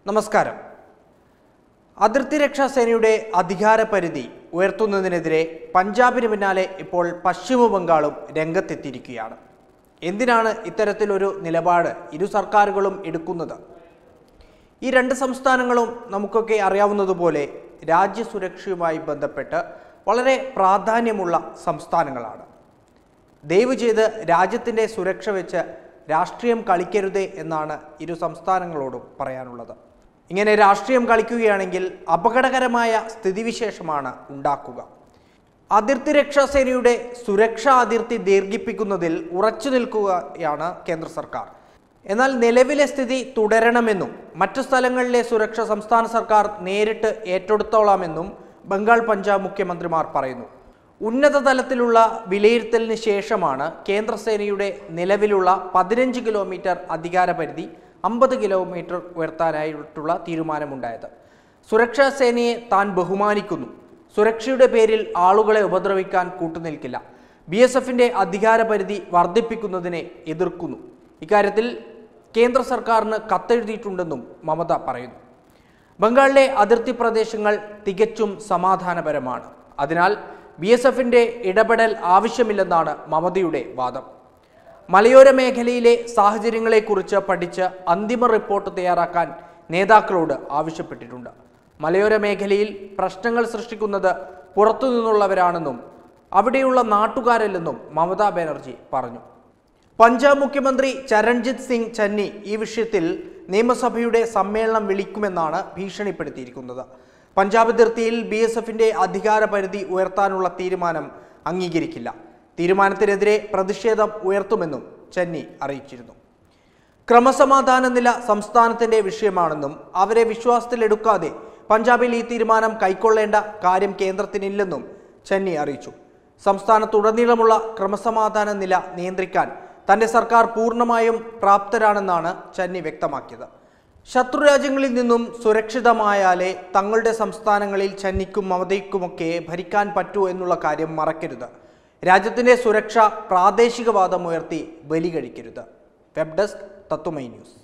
നമസ്കാരം അതിർത്തി രക്ഷാ സേനയുടെ അധികാര പരിധി ഉയർത്തുന്നതിനെതിരെ പഞ്ചാബിന് പിന്നാലെ ഇപ്പോൾ പശ്ചിമ ബംഗാളും രംഗത്തെത്തിയിരിക്കുകയാണ് എന്തിനാണ് ഇത്തരത്തിലൊരു നിലപാട് ഇരു സർക്കാരുകളും എടുക്കുന്നത് ഈ രണ്ട് സംസ്ഥാനങ്ങളും നമുക്കൊക്കെ അറിയാവുന്നതുപോലെ രാജ്യസുരക്ഷയുമായി ബന്ധപ്പെട്ട് വളരെ പ്രാധാന്യമുള്ള സംസ്ഥാനങ്ങളാണ് ദയവ് ചെയ്ത് രാജ്യത്തിൻ്റെ സുരക്ഷ വെച്ച് രാഷ്ട്രീയം കളിക്കരുതേ എന്നാണ് ഇരു സംസ്ഥാനങ്ങളോടും പറയാനുള്ളത് ഇങ്ങനെ രാഷ്ട്രീയം കളിക്കുകയാണെങ്കിൽ അപകടകരമായ സ്ഥിതിവിശേഷമാണ് ഉണ്ടാക്കുക അതിർത്തി രക്ഷാ സേനയുടെ സുരക്ഷാ അതിർത്തി ദീർഘിപ്പിക്കുന്നതിൽ ഉറച്ചു നിൽക്കുകയാണ് കേന്ദ്ര സർക്കാർ എന്നാൽ നിലവിലെ സ്ഥിതി തുടരണമെന്നും മറ്റു സ്ഥലങ്ങളിലെ സുരക്ഷ സംസ്ഥാന സർക്കാർ നേരിട്ട് ഏറ്റെടുത്തോളാമെന്നും ബംഗാൾ പഞ്ചാബ് മുഖ്യമന്ത്രിമാർ പറയുന്നു ഉന്നത തലത്തിലുള്ള വിലയിരുത്തലിന് ശേഷമാണ് കേന്ദ്ര സേനയുടെ നിലവിലുള്ള പതിനഞ്ച് കിലോമീറ്റർ അധികാര പരിധി അമ്പത് കിലോമീറ്റർ ഉയർത്താനായിട്ടുള്ള തീരുമാനമുണ്ടായത് സുരക്ഷാ സേനയെ താൻ ബഹുമാനിക്കുന്നു സുരക്ഷയുടെ പേരിൽ ആളുകളെ ഉപദ്രവിക്കാൻ കൂട്ടുനിൽക്കില്ല ബി എസ് എഫിന്റെ അധികാര പരിധി വർദ്ധിപ്പിക്കുന്നതിനെ എതിർക്കുന്നു ഇക്കാര്യത്തിൽ കേന്ദ്ര സർക്കാരിന് കത്തെഴുതിയിട്ടുണ്ടെന്നും മമത പറയുന്നു ബംഗാളിലെ അതിർത്തി പ്രദേശങ്ങൾ തികച്ചും സമാധാനപരമാണ് അതിനാൽ ബി എസ് എഫിന്റെ ഇടപെടൽ ആവശ്യമില്ലെന്നാണ് മമതയുടെ വാദം മലയോര മേഖലയിലെ സാഹചര്യങ്ങളെക്കുറിച്ച് പഠിച്ച് അന്തിമ റിപ്പോർട്ട് തയ്യാറാക്കാൻ നേതാക്കളോട് ആവശ്യപ്പെട്ടിട്ടുണ്ട് മലയോര മേഖലയിൽ പ്രശ്നങ്ങൾ സൃഷ്ടിക്കുന്നത് പുറത്തു നിന്നുള്ളവരാണെന്നും അവിടെയുള്ള നാട്ടുകാരല്ലെന്നും മമതാ ബാനർജി പറഞ്ഞു പഞ്ചാബ് മുഖ്യമന്ത്രി ചരൺജിത് സിംഗ് ചന്നി ഈ വിഷയത്തിൽ നിയമസഭയുടെ സമ്മേളനം വിളിക്കുമെന്നാണ് ഭീഷണിപ്പെടുത്തിയിരിക്കുന്നത് പഞ്ചാബ് അതിർത്തിയിൽ ബി എസ് എഫിന്റെ അധികാര പരിധി ഉയർത്താനുള്ള തീരുമാനം അംഗീകരിക്കില്ല തീരുമാനത്തിനെതിരെ പ്രതിഷേധം ഉയർത്തുമെന്നും ചന്നി അറിയിച്ചിരുന്നു ക്രമസമാധാന നില സംസ്ഥാനത്തിന്റെ വിഷയമാണെന്നും അവരെ വിശ്വാസത്തിലെടുക്കാതെ പഞ്ചാബിൽ ഈ തീരുമാനം കൈക്കൊള്ളേണ്ട കാര്യം കേന്ദ്രത്തിനില്ലെന്നും ചന്നി അറിയിച്ചു സംസ്ഥാനത്തുടനീളമുള്ള ക്രമസമാധാന നില നിയന്ത്രിക്കാൻ തന്റെ സർക്കാർ പൂർണ്ണമായും പ്രാപ്തരാണെന്നാണ് ചന്നി വ്യക്തമാക്കിയത് ശത്രുരാജ്യങ്ങളിൽ നിന്നും സുരക്ഷിതമായാലേ തങ്ങളുടെ സംസ്ഥാനങ്ങളിൽ ചന്നിക്കും മമതയ്ക്കുമൊക്കെ ഭരിക്കാൻ പറ്റൂ എന്നുള്ള കാര്യം മറക്കരുത് രാജ്യത്തിന്റെ സുരക്ഷ പ്രാദേശികവാദം ഉയർത്തി ബലി കഴിക്കരുത് വെബ് ഡെസ്ക് തത്തുമൈ ന്യൂസ്